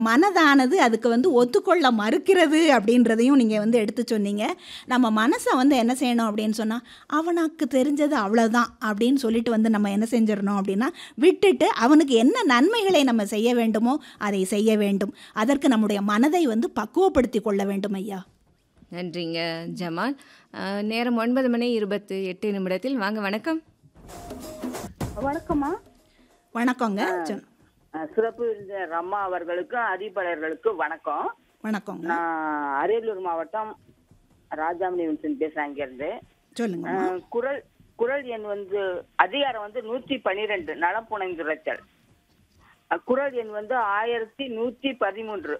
மனதானது அதுக்கு வந்து ஒத்துக்கொள்ள மறுக்கிறது அப்படின்றதையும் நீங்கள் வந்து எடுத்து சொன்னீங்க நம்ம மனசை வந்து என்ன செய்யணும் அப்படின்னு சொன்னால் அவனுக்கு தெரிஞ்சது அவ்வளோதான் அப்படின்னு சொல்லிட்டு வந்து நம்ம என்ன செஞ்சிடணும் அப்படின்னா விட்டுட்டு அவனுக்கு என்ன நன்மைகளை நம்ம செய்ய வேண்டுமோ அதை செய்ய வேண்டும் அதற்கு நம்முடைய மனதை வந்து பக்குவப்படுத்தி கொள்ள வேண்டும் ஐயா நன்றிங்க ஜமால் அஹ், நேரம் ஒன்பது மணி இருபத்து எட்டு நிமிடத்தில் வாங்க வணக்கம் வணக்கம்மா வணக்கங்க சொல்- அஹ் சிறப்பு விருந்தினர் அம்மா அவர்களுக்கும் அதிபலர்களுக்கும் வணக்கம் வணக்கங்க நான் அரியலூர் மாவட்டம் ராஜாமணி வின்சன் பேசுறேன் அங்கிருந்து சொல்லுங்க அஹ் குரல் குரல் எண் வந்து அதிகாரம் வந்து நூத்தி பனிரெண்டு நலம் புனைந்துரைத்தல் அஹ் குரல் எண் வந்து ஆயிரத்தி நூத்தி பதிமூன்று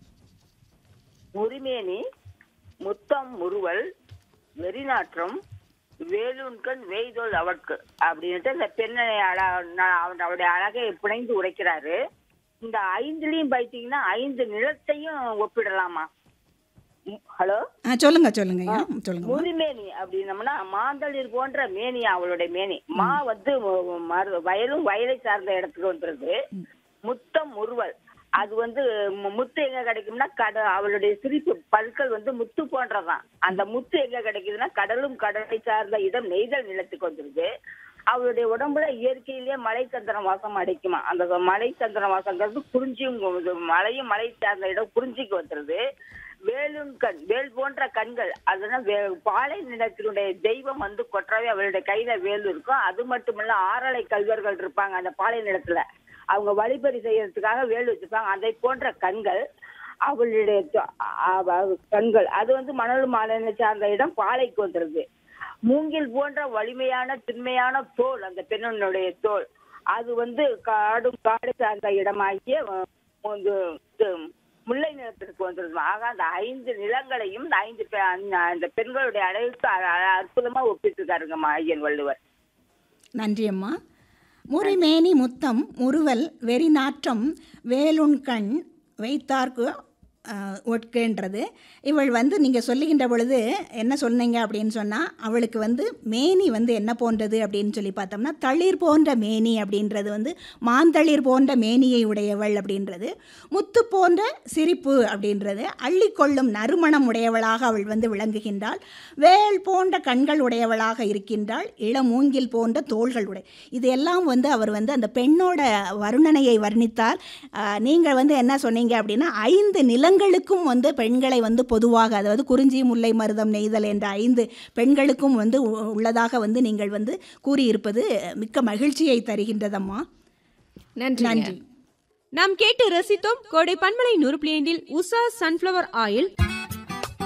உரிமேனி முத்தம் முறுவல் வெறிநாற்றம் வேலுண்கண் வேய்தோல் அவட்கு அப்படின்ட்டு இந்த பெண்ணை அழ- ந- அவன் அவருடைய அழகை பிணைந்து உரைக்கிறாரு இந்த ஐந்துலயும் பாத்தீங்கன்னா ஐந்து நிலத்தையும் ஒப்பிடலாமா ம், ஹலோ ஆ சொல்லுங்க சொல்லுங்க ஐயா சொல்லுங்க முறிமேனி அப்படின்னம்னா மாந்தளிர் போன்ற மேனி அவளுடைய மேனி மா வந்து மு- மறு- வயலும் வயலை சார்ந்த இடத்துக்கு வந்துருது முத்தம் முறுவல் அது வந்து மு- முத்து எங்க கிடைக்கும்னா கட அவளுடைய சிரிப்பு பற்கள் வந்து முத்து போன்றதான் அந்த முத்து எங்க கிடைக்குதுன்னா கடலும் கடலை சார்ந்த இடம் நெய்தல் நிலத்துக்கு வந்துருது அவளுடைய உடம்புல இயற்கையிலேயே மலை சந்திரன் வாசம் அடைக்குமா அந்த மலை சந்திரன் வாசங்கிறது குறிஞ்சியும் இது மலையும் மலை சார்ந்த இடம் குறிஞ்சிக்கு வந்துருது வேலும் கண் வேல் போன்ற கண்கள் அதெல்லாம் வே- பாலை நிலத்தினுடைய தெய்வம் வந்து கொற்றவே அவளுடைய கையில வேல் இருக்கும் அது மட்டுமல்ல ஆறலை கல்வர்கள் இருப்பாங்க அந்த பாலை நிலத்துல அவங்க வழிபறி செய்யறதுக்காக வேல் வச்சிருப்பாங்க அதை போன்ற கண்கள் அவளுடைய தொ- அ- அ- கண்கள் அது வந்து மணல் மாலை சார்ந்த இடம் பாலைக்கு வந்துருது மூங்கில் போன்ற வலிமையான திண்மையான தோல் அந்த பெண்ணினுடைய தோல் அது வந்து காடும் காடு சார்ந்த இடமாகிய அஹ், வந்து இது முல்லை நிலத்திற்கு வந்துருது ஆக அந்த ஐந்து நிலங்களையும் இந்த ஐந்து பெ- அந்த- அந்த பெண்களுடைய அழகுக்கு அ- அ- அற்புதமா ஒப்பிட்டிருக்காருங்கம்மா ஐயன் வள்ளுவர் நன்றி அம்மா முறிமேனி முத்தம் முறுவல் வெறிநாற்றம் வேலுண்கண் வைத்தார்க்கு அஹ், ஒட்குன்றது இவள் வந்து நீங்கள் சொல்லுகின்ற பொழுது என்ன சொன்னீங்க அப்படின்னு சொன்னால் அவளுக்கு வந்து மேனி வந்து என்ன போன்றது அப்படின்னு சொல்லி பார்த்தோம்னா தளிர் போன்ற மேனி அப்படின்றது வந்து மாந்தளிர் போன்ற மேனியை உடையவள் அப்படின்றது முத்து போன்ற சிரிப்பு அப்படின்றது அள்ளிக்கொள்ளும் நறுமணம் உடையவளாக அவள் வந்து விளங்குகின்றாள் வேல் போன்ற கண்கள் உடையவளாக இருக்கின்றாள் இளமூங்கில் போன்ற தோள்கள் உடை இதெல்லாம் வந்து அவர் வந்து அந்த பெண்ணோட வருணனையை வர்ணித்தார் ஆஹ், நீங்கள் வந்து என்ன சொன்னீங்க அப்படின்னா ஐந்து நிலங்களுக்கும் வந்து பெண்களை வந்து பொதுவாக அதாவது குறிஞ்சி முல்லை மருதம் நெய்தல் என்ற ஐந்து பெண்களுக்கும் வந்து உ- உள்ளதாக வந்து நீங்கள் வந்து கூறியிருப்பது மிக்க மகிழ்ச்சியை தருகின்றதம்மா நன்றி நன்றி நாம் கேட்டு ரசித்தோம் கோடை பண்பலை நூறு பிளேண்டில் உஷா சன்ஃப்ளவர் ஆயில்